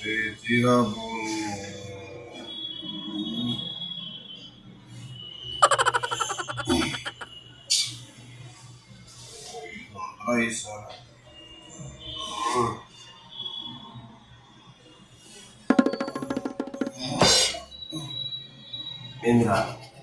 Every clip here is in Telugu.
ప్రీతిగా సార్ ఏందిరా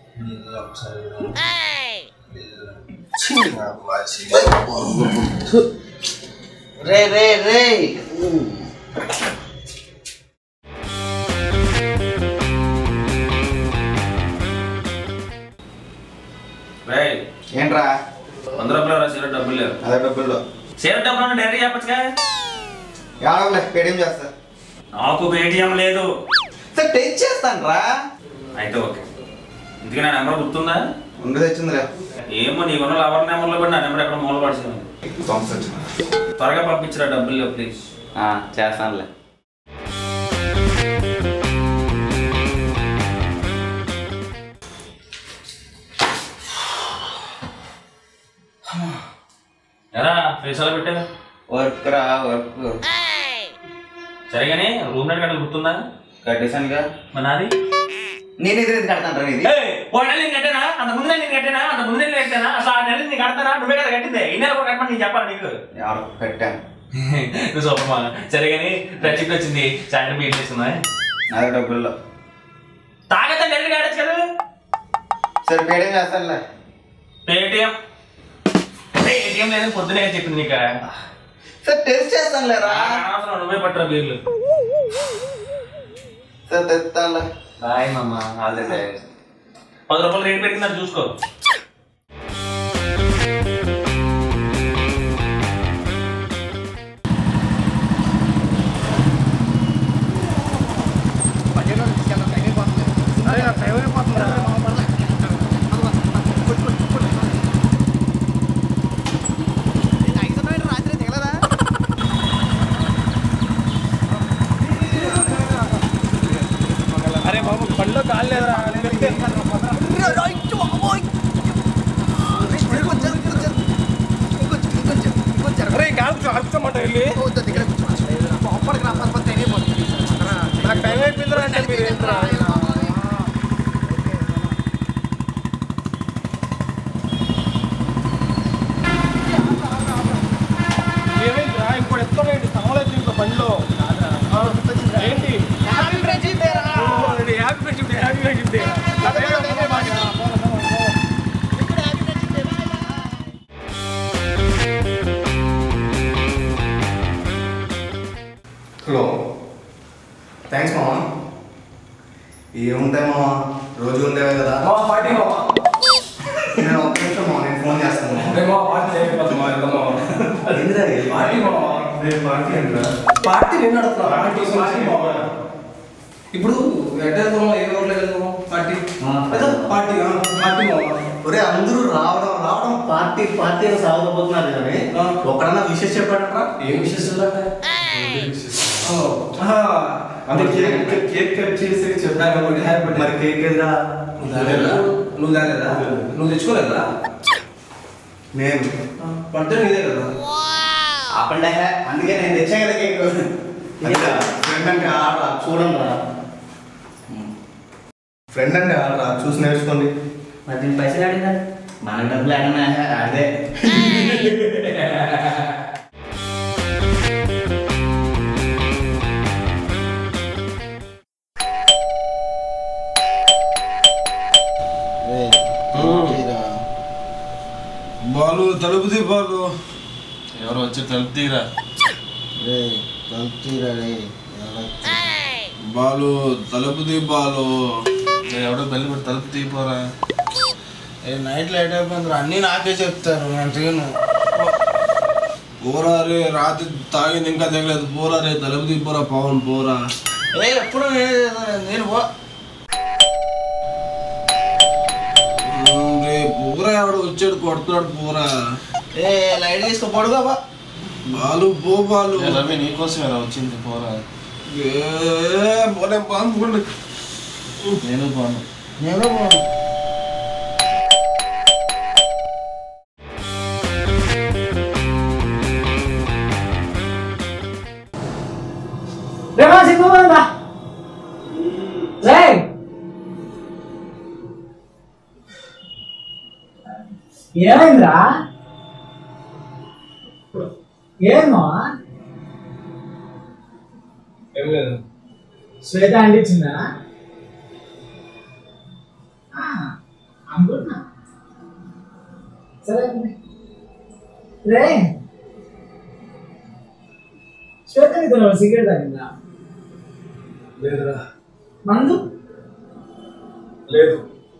రే రే రే రేయ్ ఏంట్రా వంద రూపాయలు సీర డబ్బులు లేవు అదే డబ్బుల్లో సీర డబ్బులు డైరెక్ట్ చెప్పచ్చుగా ఏడవలే పేటిఎం చేస్తా నాకు పేటిఎం లేదు సార్ టెస్ట్ చేస్తాను రా అయితే ఓకే ఇందుకే నా నెంబర్ గుర్తుందా ఉండి తెచ్చిందిరా ఏమో నీ ఉన్న ఎవరి నెంబర్లో కూడా నా నెంబర్ ఎక్కడ మూల పడిచింది థామ్స్ వచ్చింది త్వరగా పంపించరా డబ్బులు లేవు ప్లీజ్ చేస్తానులే ఎరా ఫేస్ అలా పెట్టారు వర్క్ రా వర్క్ సరే కానీ రూమ్ నెట్ కట్టాలి గుర్తుందా కట్టేశానుగా మరి నాది నేను ఇది కడతాను రా ఇది ఏయ్, ఓ నెల నేను కట్టానా అంత ముందు నెల నేను కట్టానా అంత ముందు నెల కట్టానా అసలు ఆ నెల నేను కడతానా నువ్వే కదా కట్టిందే ఈ నెల కూడా కట్టమని నేను చెప్పాలి నీకు ఎవరు పెట్టాను నువ్వు సూపర్మా సరే కానీ ఫ్రెండ్షిప్ వచ్చింది సాయంత్రం బీట్ చేసుకుందా అదే డబ్బుల్లో తాగతా నెల్లి కాడచ్చు కదా సరే పేటిఎం చేస్తానులే పేటిఎం పేటిఎం లేదని పొద్దునే చెప్పింది నీకు సార్ టెస్ట్ చేస్తానులే రా అనవసరం నువ్వే పట్టరా బీర్లు సార్ తెస్తానులే బాయ్ మమ్మ ఆల్ ది పది రూపాయలు రేట్ పెరిగిందని చూసుకో హలో థ్యాంక్స్ మామా ఏముంటాయి మామా రోజు ఉండేవే కదా నేను ఒక్క నిమిషం మామ నేను ఫోన్ చేస్తాను మామ. ఏందిరా ఇది? పార్టీ నేను నడుపుతున్నా ఇప్పుడు ఎట్ట వెళ్తామో ఏ రోడ్లో వెళ్తామో పార్టీ అదే పార్టీ ఆ, పార్టీ మావా. ఒరే అందరూ రావడం రావడం పార్టీ పార్టీ అని సాగపోతున్నారు కానీ ఆ. ఒకడన్నా విషయం చెప్పాడట్రా ఏం విశేషాలు అంటే అంటే కేక్ కేక్ కట్ చేసి చెప్పాను హ్యాపీ మరి బర్త్డే కేక్ ఎదురా నువ్వు తాగలేదా నువ్వు తాగలేదా నువ్వు తెచ్చుకోలేదా నేను బర్త్డే నీదే కదా ఆపండి అందుకే నేను తెచ్చా కదా కేక్ ఫ్రెండ్ అంటే ఆడరా చూడండి రా ఫ్రెండ్ అంటే ఆడరా చూసి నేర్చుకోండి మరి దీని పైసలు ఆడిందా మన డబ్బులు ఆడనా అదే బాలు తలుపు తీ బాలు ఎవరు వచ్చి తలుపు తీరా బాలు తలుపు తీ బాలు ఎవడో బెల్లి కొట్టి తలుపు తీపోరా ఏ నైట్ లేట్ అయిపోయింది అన్నీ నాకే చెప్తారు నేను తీను పోరా రే రాత్రి తాగింది ఇంకా తెగలేదు పోరా రే తలుపు తీ పోరా పవన్ పోరా ఏ ఎప్పుడు నేను పో ఉమ్, రే పోరా ఎవడు వచ్చాడు కొడుతున్నాడు పోరా ఏ లైట్ తీసుకో పడుగా బా బాలు పో బాలు ఏ రవి నీకోసం ఎలా వచ్చింది పోరా ఏ పోనే పంపుకోండి నేను పోను నేను పోను. రేమా సింగు ఏమైందిరా ఏమో ఏం లేదు శ్వేత అంటించిందా ఆ, అనుకుంటున్నా సరే అండి. రే శ్వేత నీతో సిగరెట్ తాగిందా లేదురా మందు లేదు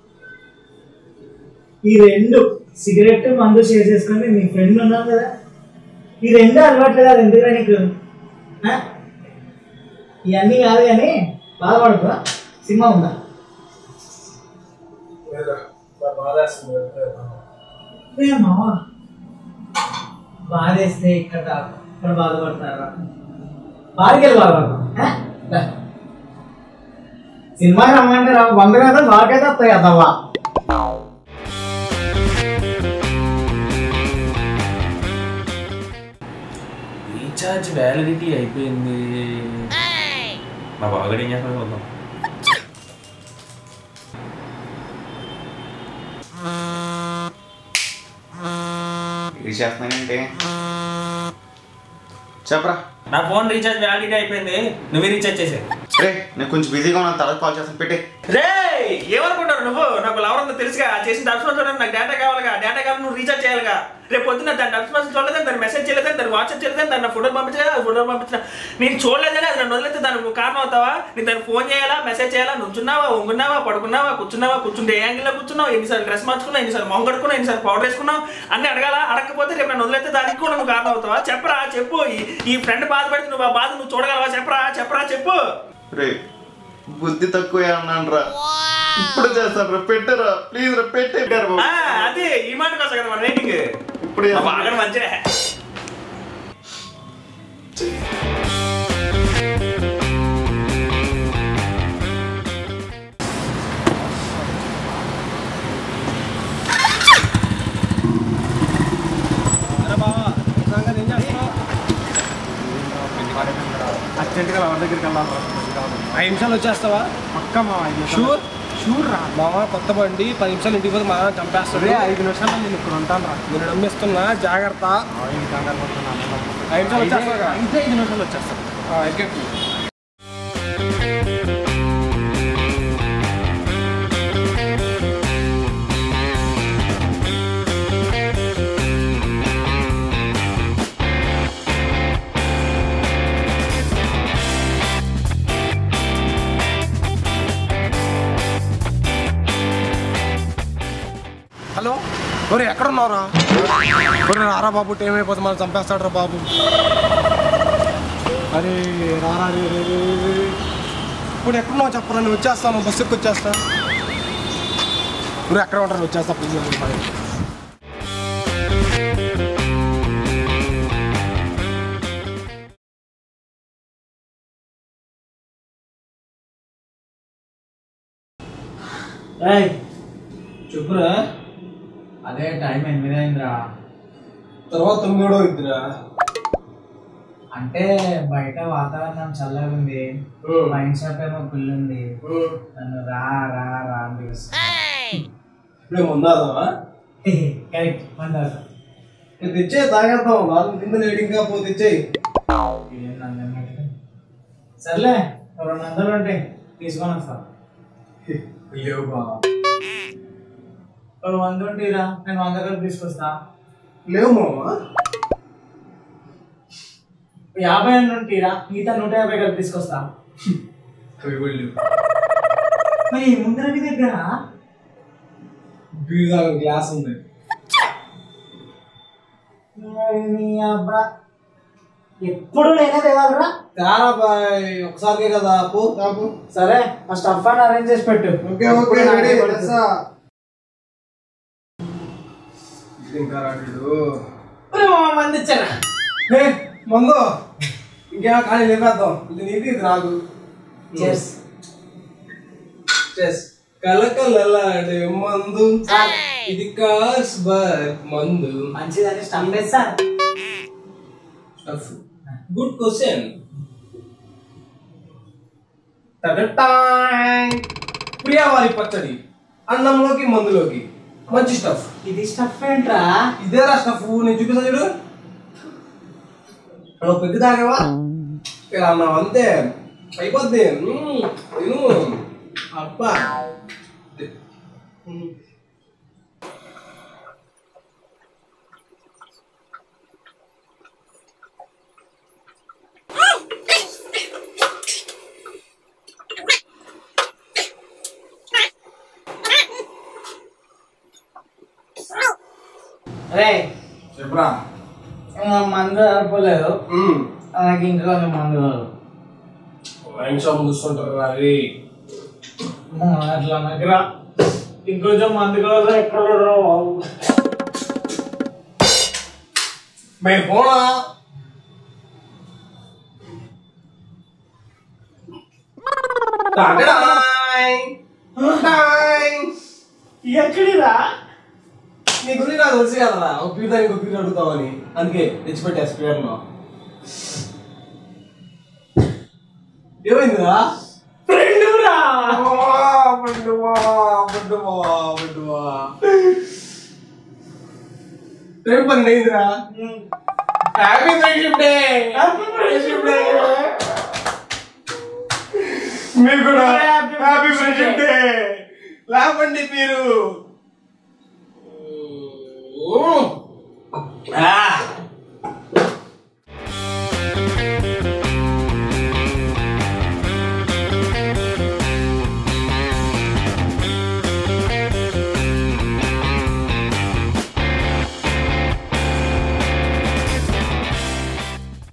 ఈ రెండు సిగరెట్ మందు షేర్ చేసుకొని నీ ఫ్రెండ్ ఉన్నావు కదా ఈ రెండు అలవాట్లు కాదు ఎందుకురా నీకు ఆ? ఇవన్నీ కాదు కానీ బాధపడుకో సినిమా ఉందా లేదురా నా బాధేస్తుంది ఏమో బాధేస్తే ఇక్కడ కాదు, ఇక్కడ బాధపడతారా బాధకెళ్ళి బాధపడతాం ఆ? దా. సినిమాకి రమ్మంటే రా వంద కదా నాకైతే వస్తాయి కదవ్వా రీఛార్జ్ వ్యాలిడిటీ అయిపోయింది మా బావగడు ఏం చేస్తాడు చూద్దాం ఇది చేస్తున్నానంటే చెప్పరా నా ఫోన్ రీఛార్జ్ వ్యాలిడిటీ అయిపోయింది నువ్వే రీఛార్జ్ చేసే రే నేను కొంచెం బిజీగా ఉన్నాను తర్వాత కాల్ చేస్తాను పెట్టే రే ఏమనుకుంటారు నువ్వు నాకు లవర్ ఉందో తెలుసుగా చేసిన డబ్స్ చూడండి నాకు డేటా కావాలిగా డేటా కావాలి నువ్వు రీఛార్జ్ చేయాలిగా రేపు పొద్దున్న దాని డబ్స్ మెసేజ్ చూడలేదని దాని మెసేజ్ చేయలేదని దాని వాట్సాప్ చేయలేదని దాన్ని ఫోటో పంపించలేదు అది ఫోటో పంపించిన నేను చూడలేదని అది నన్ను వదిలేస్తే దానికి కారణం అవుతావా నేను దానికి ఫోన్ చేయాలా మెసేజ్ చేయాలా నుంచున్నావా ఉంగున్నావా పడుకున్నావా కూర్చున్నావా కూర్చుంటే ఏ యాంగిల్లో కూర్చున్నావు ఎన్నిసార్లు డ్రెస్ మార్చుకున్నావు ఎన్నిసార్లు మొహం కడుకున్నావు ఎన్నిసార్లు పౌడర్ వేసుకున్నావు అన్ని అడగాల అడగకపోతే రేపు నన్ను వదిలేస్తే దానికి కూడా నువ్వు కారణం అవుతావా చెప్పరా చెప్పు ఈ- ఈ ఫ్రెండ్ బాధపడితే నువ్వు ఆ బాధ నువ్వు చూడగలవా చెప్పరా చెప్పరా చెప్పు రే బుద్ధి తక్కువ అన్నాను రా ఇప్పుడు చేస్తాను రా పెట్టరా ప్లీజ్ రా పెట్టే పెట్టారు ఆ, అది ఈ మాట కోసం కదా మన రేటింగ్ ఇప్పుడు బాగా మంచిదే అర్జెంట్గా ఎవరి దగ్గరికి వెళ్ళాలి ఐదు నిమిషాలు వచ్చేస్తావా పక్క మా షూర్ షూర్ రా మామ కొత్త బండి పది నిమిషాలు ఇంటికి పోతే మా చంపేస్తుంది ఐదు నిమిషాలు నేను ఇక్కడ ఉంటాను రా నేను నమ్మిస్తున్నా జాగ్రత్త ఐదు నిమిషాలు వచ్చేస్తా అయితే ఐదు నిమిషాలు వచ్చేస్తాను ఎక్కెక్కు హలో ఒరే ఎక్కడ ఉన్నావురా ఒరే రారా బాబు టైం అయిపోతుంది మనం చంపేస్తాడు రా బాబు అరే రారా రే రే రే రే రే. ఇప్పుడు ఎక్కడున్నావు చెప్పరా నేను వచ్చేస్తాను బస్సు ఎక్కి వచ్చేస్తా నువ్వు ఎక్కడ ఉంటాను వచ్చేస్తా ప్లీజ్ బాయ్ ఏయ్, చెప్పురా అదే టైం ఎనిమిది అయిందిరా తర్వాత తొమ్మిదో ఇద్దురా అంటే బయట వాతావరణం చల్లగా ఉంది వైన్ షాప్ ఏమో ఫుల్ ఉంది నన్ను రా రా రా అని పిలుస్తా. ఇప్పుడే ముందాదావా కరెక్ట్ మందారు తెచ్చే తాగేద్దాం వాళ్ళు కింద లేడు ఇంకా పో తెచ్చేయి ఏం నందన్ పెట్టుకో. సర్లే ఓ రెండు వందలు ఉంటాయి తీసుకొని వస్తా లేవు బావ ఓ వంద ఉంటిరా నేను వంద కలిపి తీసుకొస్తా లేవు మామ ఓ యాభై అన్న ఉంటిరా మిగతా నూట యాభై కలిపి తీసుకొస్తా అవి కూడా లేవు మరి ముందర నీ దగ్గర బీర్ తాగే గ్లాస్ ఉంది మరి నీ అబ్బా ఎప్పుడు నేనే తేవాలరా తేరా బాయ్ ఒకసారికే కదా పో తాపు సరే ఆ స్టఫ్ అని అరేంజ్ చేసి పెట్టు ఓకే ఓకే ఇప్పుడు నాకే రెడీ పడుతుంది. ఇంకా రాడు ఒరే మామ, మంది ఇచ్చానా హే మందు ఇంకేమో కానీ లేపేద్దాం ఇది నీకు ఇది నాకు Cheers. చెస్ కలకలలాడే మందు ఇది కార్స్ బర్ మందు మంచిదని స్టఫ్ వేస్తా గుడ్ క్వశ్చన్ ప్రియావారి పచ్చడి అన్నంలోకి మందులోకి మంచి స్టఫ్ ఇది స్టఫ్ ఏంట్రా ఇదేరా స్టఫ్ నేను చూపిస్తా చూడు నువ్వు పెగ్గు తాగావా ఇలా అన్నావు అంతే అయిపోద్ది మ్మ్. తిను అబ్బా రే చెప్పరా మందు సరిపోలేదు మ్మ్. నాకు ఇంకా కొంచెం మందు కావాలి వైన్ షాప్ చూస్తుంటారు అది అమ్మో, అట్లా దగ్గర ఇంకొంచెం మందు కావాలి ఎక్కడ బాబు మేము పోనా టాటాయ్. టాయ్. ఎక్కడిరా నీ గురించి నాకు తెలుసు కదరా ఒక పీట ఇంకో పీట అడుగుతామని అందుకే తెచ్చిపెట్టా స్క్వేర్ లో ఏమైందిరా ఫ్రెండురా రేపు పని అయిందిరా happy friendship day friendship day మీరు కూడా హ్యాపీ ఫ్రెండ్షిప్ డే లేపండి మీరు ఆ